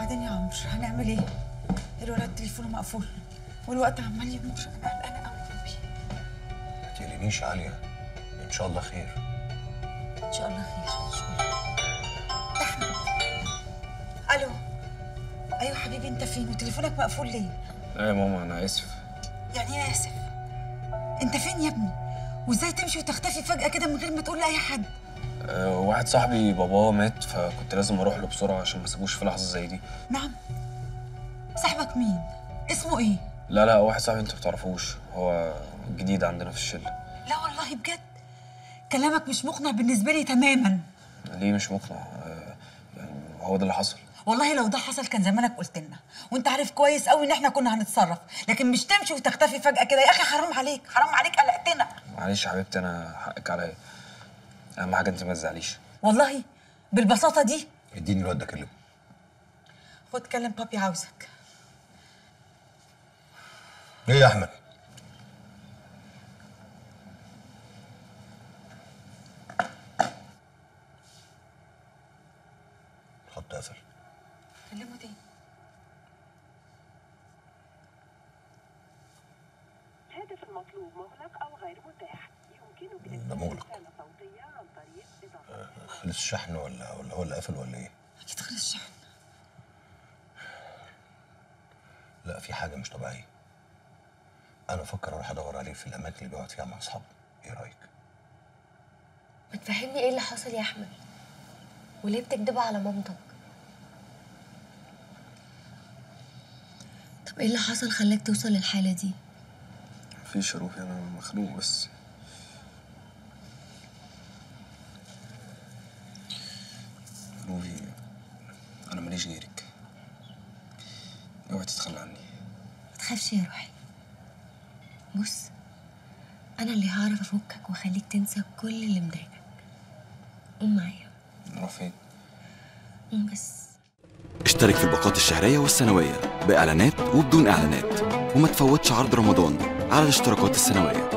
وبعدين يا عمرو هنعمل ايه الولد تليفونه مقفول والوقت عمال يمر انا قلقانه قوي ما تقلقنيش يا عاليه ان شاء الله خير ان شاء الله خير ان شاء الله ده احمد الو ايوه حبيبي انت فين وتليفونك مقفول ليه لا يا ماما انا اسف يعني ايه اسف انت فين يا ابني وازاي تمشي وتختفي فجاه كده من غير ما تقول لاي حد أه واحد صاحبي باباه مات فكنت لازم اروح له بسرعه عشان ما اسيبوش في لحظه زي دي نعم صاحبك مين اسمه ايه لا لا واحد صاحبي انت ما بتعرفوش هو جديد عندنا في الشله لا والله بجد كلامك مش مقنع بالنسبه لي تماما ليه مش مقنع أه يعني هو ده اللي حصل والله لو ده حصل كان زمانك قلت لنا وانت عارف كويس قوي ان احنا كنا هنتصرف لكن مش تمشي وتختفي فجاه كده يا اخي حرام عليك حرام عليك قلقتنا معلش يا حبيبتي انا حقك عليا اهم حاجه انت ما تزعليش والله بالبساطه دي اديني الواد ده كلمه خد كلم بابي عاوزك ايه يا احمد الخط قفل كلمه تاني الهاتف المطلوب مغلق أو غير متاح يمكنك ده إرسال مغلق. رسالة صوتية عن طريق إضافة خلص الشحن ولا ولا هو اللي قفل ولا ايه اكيد خلص الشحن لا في حاجه مش طبيعيه انا افكر اروح ادور عليه في الاماكن اللي بيقعد فيها مع اصحابه ايه رايك ما تفهمني ايه اللي حصل يا احمد وليه بتكدب على مامتك طب ايه اللي حصل خلاك توصل للحاله دي مفيش يا روحي انا مخنوق بس روحي انا ماليش غيرك اوعي تتخلى عني ما تخافش يا روحي بص انا اللي هعرف افكك واخليك تنسى كل اللي مضايقك قوم معايا نروح فين قوم بس اشترك في الباقات الشهرية والسنوية بإعلانات وبدون إعلانات وما تفوتش عرض رمضان على الاشتراكات السنوية